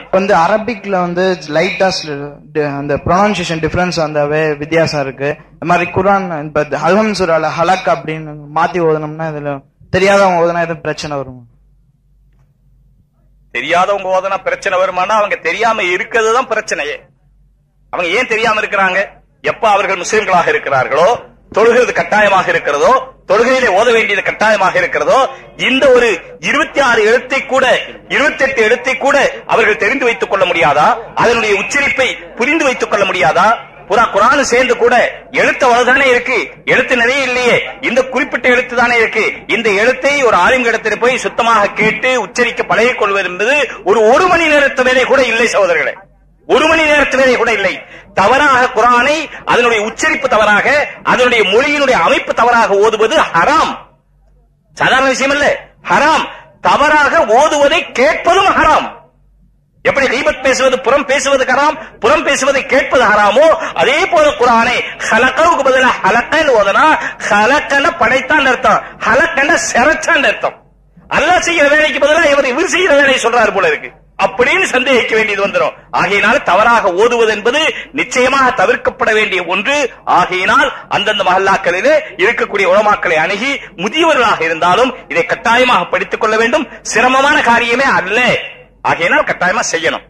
வந்து அரபிக்ல வந்து லைட்டா அந்த ப்ரொனன்சியேஷன் டிஃபரன்ஸ் வந்தாவே வித்தியாசம் இருக்கு இந்த மாதிரி குரான் இப்ப அல்ஹம் சுரால ஹலக் அப்படின்னு மாத்தி ஓதனோம்னா இதுல தெரியாதவங்க ஓதுனா எதுவும் பிரச்சனை வருமா தெரியாதவங்க ஓதனா பிரச்சனை வருமானா அவங்க தெரியாம இருக்கிறது தான் பிரச்சனையே அவங்க ஏன் தெரியாம இருக்கிறாங்க எப்ப அவர்கள் முஸ்லிம்களாக இருக்கிறார்களோ தொழுகிறது கட்டாயமாக இருக்கிறதோ தொழுகையிலே ஓத வேண்டியது கட்டாயமாக இருக்கிறதோ இந்த ஒரு இருபத்தி ஆறு எழுத்தை கூட இருபத்தி எட்டு எழுத்தை கூட அவர்கள் தெரிந்து வைத்துக் கொள்ள முடியாதா அதனுடைய உச்சரிப்பை புரிந்து வைத்துக் கொள்ள முடியாதா புறா குரான் சேர்ந்து கூட எழுத்து அவ்வளவுதானே இருக்கு எழுத்து நிறைய இல்லையே இந்த குறிப்பிட்ட எழுத்து தானே இருக்கு இந்த எழுத்தை ஒரு ஆளுங்க இடத்துல போய் சுத்தமாக கேட்டு உச்சரிக்க பழகிக் கொள்வது என்பது ஒரு ஒரு மணி நேரத்து வேலை கூட இல்லை சகோதரர்களே ஒரு மணி நேரத்து வேலை கூட இல்லை தவறாக குரானை அதனுடைய உச்சரிப்பு தவறாக அதனுடைய மொழியினுடைய அமைப்பு தவறாக ஓதுவது ஹராம் சாதாரண விஷயம் இல்ல ஹராம் தவறாக ஓதுவதை கேட்பதும் ஹராம் எப்படி கீபத் பேசுவது புறம் பேசுவது ஹராம் புறம் பேசுவதை கேட்பது ஹராமோ அதே போல குரானை ஹலக்கவுக்கு பதிலா ஹலக்கன்னு ஓதனா ஹலக்கன படைத்தான் அர்த்தம் ஹலக்கன செரச்சான் அர்த்தம் அல்லாஹ் செய்யற வேலைக்கு பதிலா இவர் இவர் செய்யற வேலையை சொல்றாரு போல இருக்கு அப்படின்னு சந்தேகிக்க வேண்டியது வந்துடும் ஆகையினால் தவறாக ஓதுவது என்பது நிச்சயமாக தவிர்க்கப்பட வேண்டிய ஒன்று ஆகையினால் அந்தந்த மஹல்லாக்களிலே இருக்கக்கூடிய உலமாக்களை அணுகி முதியவர்களாக இருந்தாலும் இதை கட்டாயமாக படித்துக் கொள்ள வேண்டும் சிரமமான காரியமே அல்ல ஆகையினால் கட்டாயமா செய்யணும்